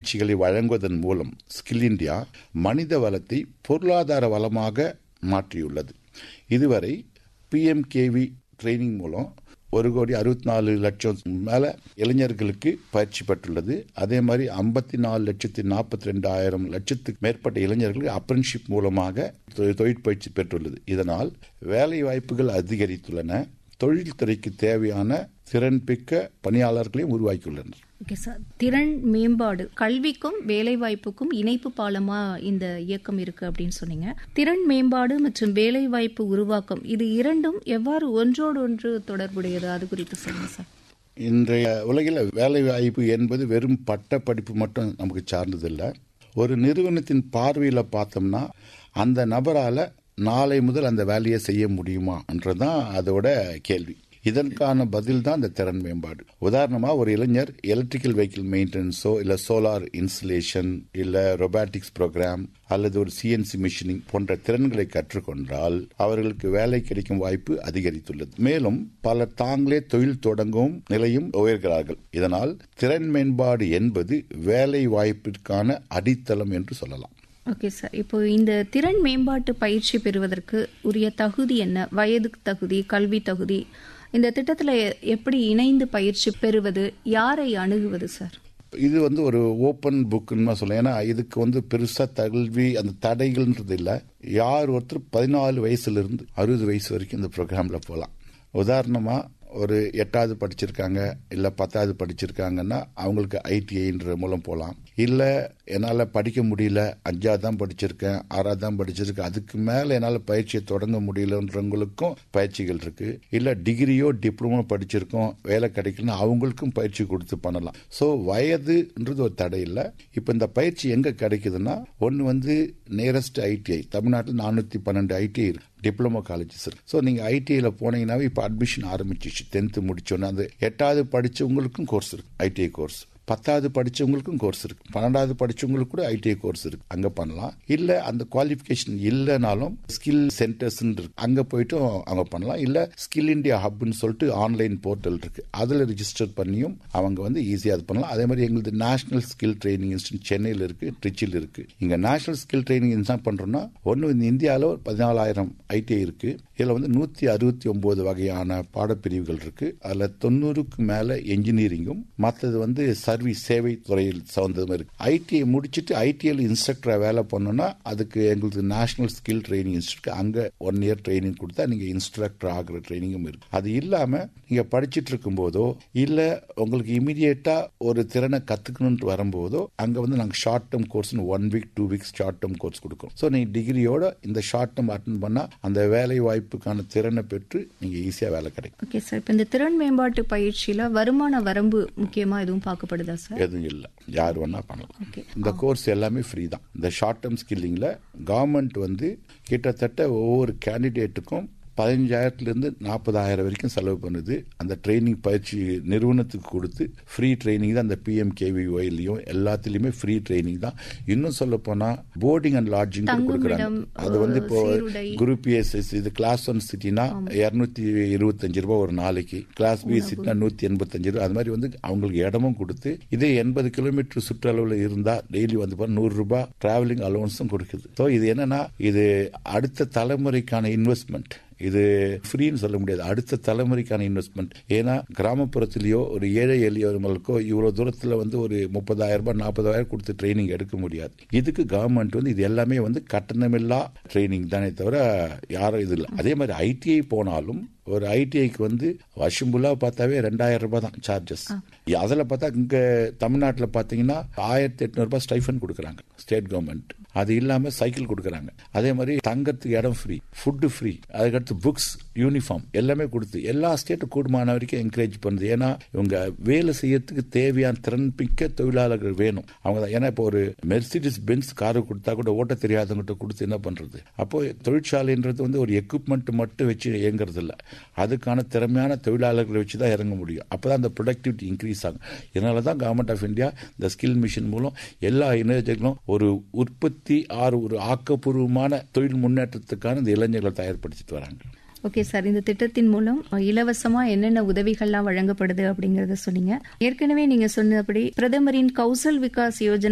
பயிற்சிகளை வழங்குவதன் மூலம் ஸ்கில் இந்தியா மனித வளத்தை பொருளாதார வளமாக மாற்றியுள்ளது இதுவரை பிஎம்கேவி ட்ரைனிங் மூலம் ஒரு கோடி அறுபத்தி நாலு லட்சம் மேல இளைஞர்களுக்கு பயிற்சி பெற்றுள்ளது அதே மாதிரி ஐம்பத்தி நாலு லட்சத்தி நாற்பத்தி ரெண்டாயிரம் லட்சத்துக்கு மேற்பட்ட இளைஞர்களுக்கு அப்ரன்ஷிப் மூலமாக தொழிற்பயிற்சி பெற்றுள்ளது இதனால் வேலை வாய்ப்புகள் அதிகரித்துள்ளன தொழில்துறைக்கு தேவையான திறன்பிக்க பணியாளர்களையும் உருவாக்கியுள்ளனர் ஓகே சார் திறன் மேம்பாடு கல்விக்கும் வேலைவாய்ப்புக்கும் இணைப்பு பாலமா இந்த இயக்கம் இருக்கு அப்படின்னு சொன்னீங்க திறன் மேம்பாடு மற்றும் வேலைவாய்ப்பு உருவாக்கம் இது இரண்டும் எவ்வாறு ஒன்றோடு ஒன்று தொடர்புடையது அது குறித்து சொல்லுங்க சார் இன்றைய உலகில் வேலை வாய்ப்பு என்பது வெறும் பட்ட படிப்பு மட்டும் நமக்கு சார்ந்ததில்லை ஒரு நிறுவனத்தின் பார்வையில் பார்த்தோம்னா அந்த நபரால் நாளை முதல் அந்த வேலையை செய்ய முடியுமான்றதுதான் அதோட கேள்வி இதற்கான பதில் தான் இந்த திறன் மேம்பாடு உதாரணமா ஒரு இளைஞர் எலக்ட்ரிக்கல் வெஹிக்கிள் மெயின்டெனன்ஸோ இல்ல சோலார் இன்ஸ்டலேஷன் இல்ல ரொபாட்டிக்ஸ் ப்ரோக்ராம் அல்லது ஒரு சிஎன்சி மிஷினிங் போன்ற திறன்களை கற்றுக்கொண்டால் அவர்களுக்கு வேலை கிடைக்கும் வாய்ப்பு அதிகரித்துள்ளது மேலும் பலர் தாங்களே தொழில் தொடங்கும் நிலையும் உயர்கிறார்கள் இதனால் திறன் மேம்பாடு என்பது வேலை வாய்ப்பிற்கான அடித்தளம் என்று சொல்லலாம் ஓகே சார் இப்போ இந்த திறன் மேம்பாட்டு பயிற்சி பெறுவதற்கு உரிய தகுதி என்ன வயது தகுதி கல்வி தகுதி இந்த திட்டத்தில் எப்படி இணைந்து பயிற்சி பெறுவது யாரை அணுகுவது சார் இது வந்து ஒரு ஓப்பன் புக்குன்னு சொல்லலாம் ஏன்னா இதுக்கு வந்து பெருசா கல்வி அந்த தடைகள்ன்றது இல்லை யார் ஒருத்தர் பதினாலு வயசுல இருந்து அறுபது வயசு வரைக்கும் இந்த ப்ரோக்ராம்ல போகலாம் உதாரணமா ஒரு எட்டாவது படிச்சிருக்காங்க இல்ல பத்தாவது படிச்சிருக்காங்கன்னா அவங்களுக்கு ஐடிஐன்ற மூலம் போகலாம் இல்ல என்னால படிக்க முடியல அஞ்சாவது தான் படிச்சிருக்கேன் ஆறாவது தான் படிச்சிருக்கேன் அதுக்கு மேல என்னால பயிற்சியை தொடங்க முடியலன்றவங்களுக்கும் பயிற்சிகள் இருக்கு இல்ல டிகிரியோ டிப்ளமோ படிச்சிருக்கோம் வேலை கிடைக்கலன்னு அவங்களுக்கும் பயிற்சி கொடுத்து பண்ணலாம் ஸோ வயதுன்றது ஒரு தடை இல்லை இப்போ இந்த பயிற்சி எங்க கிடைக்குதுன்னா ஒன்று வந்து நியரஸ்ட் ஐடிஐ தமிழ்நாட்டில் நானூற்றி பன்னெண்டு ஐடிஐ இருக்கு டிப்ளமோ காலேஜஸ் இருக்கு ஸோ நீங்கள் ஐடிஐல போனீங்கன்னாவே இப்போ அட்மிஷன் ஆரம்பிச்சிச்சு டென்த்து முடிச்சோன்னே அந்த எட்டாவது படிச்சவங்களுக்கும் கோர்ஸ் இருக்கு ஐடிஐ கோர்ஸ் பத்தாவது படிச்சவங்களுக்கும் கோர்ஸ் இருக்கு பன்னெண்டாவது படிச்சவங்களுக்கு கூட ஐடிஐ கோர்ஸ் இருக்கு அங்க பண்ணலாம் இல்ல அந்த குவாலிபிகேஷன் இல்லைனாலும் ஸ்கில் சென்டர்ஸ் இருக்கு அங்க போயிட்டு அவங்க பண்ணலாம் இல்ல ஸ்கில் இந்தியா ஹப்னு சொல்லிட்டு ஆன்லைன் போர்ட்டல் இருக்கு அதுல ரிஜிஸ்டர் பண்ணியும் அவங்க வந்து ஈஸியா அது பண்ணலாம் அதே மாதிரி எங்களுக்கு நேஷனல் ஸ்கில் ட்ரைனிங் இன்ஸ்டியூட் சென்னையில் இருக்கு ட்ரிச்சில் இருக்கு இங்க நேஷனல் ஸ்கில் ட்ரைனிங் என்ன பண்றோம்னா ஒன்னு இந்த இந்தியாவில் பதினாலாயிரம் ஐடிஐ இருக்கு இதுல வந்து நூத்தி அறுபத்தி ஒன்பது வகையான பாடப்பிரிவுகள் இருக்கு அதுல தொண்ணூறுக்கு மேல என்ஜினியரிங்கும் மற்றது வந்து சர்வீஸ் சேவை துறையில் சார்ந்ததும் இருக்கு ஐடிஐ முடிச்சுட்டு ஐடிஐல இன்ஸ்ட்ரக்டரா வேலை பண்ணோம்னா அதுக்கு எங்களுக்கு நேஷனல் ஸ்கில் ட்ரைனிங் இன்ஸ்டியூட் அங்க ஒன் இயர் ட்ரைனிங் கொடுத்தா நீங்க இன்ஸ்ட்ரக்டர் ஆகிற ட்ரைனிங்கும் இருக்கு அது இல்லாம நீங்க படிச்சுட்டு இருக்கும் போதோ இல்ல உங்களுக்கு இமீடியட்டா ஒரு திறனை கத்துக்கணும்னு வரும்போதோ அங்க வந்து நாங்க short term course one week two weeks short term course கொடுக்கும் ஸோ நீங்க டிகிரியோட இந்த ஷார்ட் டேர்ம் அட்டன் பண்ணா அந்த வேலை வாய்ப்புக்கான திறனை பெற்று நீங்க ஈஸியா வேலை கிடைக்கும் ஓகே சார் இப்போ இந்த திறன் மேம்பாட்டு பயிற்சியில வருமான வரம்பு முக்கியமா எதுவும் பார்க்கப்படுதா சார் எதுவும் இல்லை யார் வேணா பண்ணலாம் ஓகே இந்த கோர்ஸ் எல்லாமே ஃப்ரீ தான் இந்த ஷார்ட் டேர்ம் ஸ்கில்லிங்ல கவர்மெண்ட் வந்து கிட்டத்தட்ட ஒவ்வொரு கேண்டிடேட்டுக்கும் பதினஞ்சாயிரத்துலேருந்து நாற்பதாயிரம் வரைக்கும் செலவு பண்ணுது அந்த ட்ரைனிங் பயிற்சி நிறுவனத்துக்கு கொடுத்து ஃப்ரீ ட்ரைனிங் தான் அந்த பிஎம்கேவிஒய்லையும் எல்லாத்துலேயுமே ஃப்ரீ ட்ரைனிங் தான் இன்னும் சொல்ல போனால் போர்டிங் அண்ட் லாட்ஜிங் கொடுக்குறாங்க அது வந்து இப்போ குரூப் ஏஎஸ்எஸ் இது கிளாஸ் ஒன் சிட்டினா இரநூத்தி இருபத்தஞ்சு ரூபாய் ஒரு நாளைக்கு கிளாஸ் பி சிட்டினா நூற்றி எண்பத்தஞ்சு ரூபாய் அது மாதிரி வந்து அவங்களுக்கு இடமும் கொடுத்து இதே எண்பது கிலோமீட்டர் சுற்றளவில் இருந்தால் டெய்லி வந்து நூறு ரூபாய் டிராவலிங் அலவன்ஸும் கொடுக்குது ஸோ இது என்னன்னா இது அடுத்த தலைமுறைக்கான இன்வெஸ்ட்மெண்ட் இது ஃப்ரீன்னு சொல்ல முடியாது அடுத்த தலைமுறைக்கான இன்வெஸ்ட்மெண்ட் ஏன்னா கிராமப்புறத்திலேயோ ஒரு ஏழை எளியவர்களுக்கோ இவ்வளவு தூரத்தில் வந்து ஒரு முப்பதாயிரம் ரூபாய் நாற்பதாயிரம் கொடுத்து ட்ரைனிங் எடுக்க முடியாது இதுக்கு கவர்மெண்ட் வந்து இது எல்லாமே வந்து கட்டணமில்லா ட்ரைனிங் தானே தவிர யாரும் இது இல்லை அதே மாதிரி ஐடிஐ போனாலும் ஒரு ஐடிஐக்கு வந்து வருஷம் ஃபுல்லாக பார்த்தாவே ரெண்டாயிரம் ரூபாய் தான் சார்ஜஸ் அதில் பார்த்தா இங்கே தமிழ்நாட்டில் பார்த்தீங்கன்னா ஆயிரத்தி எட்நூறுபா ஸ்டைஃபன் கொடுக்குறாங்க ஸ்டேட் கவர்மெண்ட் அது இல்லாமல் சைக்கிள் கொடுக்குறாங்க அதே மாதிரி தங்கறதுக்கு இடம் ஃப்ரீ ஃபுட்டு ஃப்ரீ அதுக்கடுத்து புக்ஸ் யூனிஃபார்ம் எல்லாமே கொடுத்து எல்லா ஸ்டேட்டும் கூடுமான வரைக்கும் என்கரேஜ் பண்ணுது ஏன்னா இவங்க வேலை செய்யறதுக்கு தேவையான திறன்பிக்க தொழிலாளர்கள் வேணும் அவங்க தான் ஏன்னா இப்போ ஒரு மெர்சிடிஸ் பென்ஸ் காரு கொடுத்தா கூட ஓட்ட தெரியாதவங்ககிட்ட கொடுத்து என்ன பண்றது அப்போ தொழிற்சாலைன்றது வந்து ஒரு எக்யூப்மெண்ட் மட்டும் வச்சு இயங்குறது இல்லை அதுக்கான திறமையான தொழிலாளர்களை வச்சு தான் இறங்க முடியும் அப்போதான் அந்த ப்ரொடக்டிவிட்டி இன்க்ரீஸ் ஆகும் இதனால தான் கவர்மெண்ட் ஆஃப் இந்தியா இந்த ஸ்கில் மிஷன் மூலம் எல்லா இளைஞர்களும் ஒரு உற்பத்தி ஆறு ஒரு ஆக்கப்பூர்வமான தொழில் முன்னேற்றத்துக்கான இந்த இளைஞர்களை தயார்படுத்திட்டு வராங்க ஓகே சார் இந்த திட்டத்தின் மூலம் இலவசமா என்னென்ன உதவிகள்லாம் வழங்கப்படுது அப்படிங்கறத சொன்னீங்க ஏற்கனவே நீங்க சொன்னபடி பிரதமரின் கௌசல் விகாஸ் யோஜனா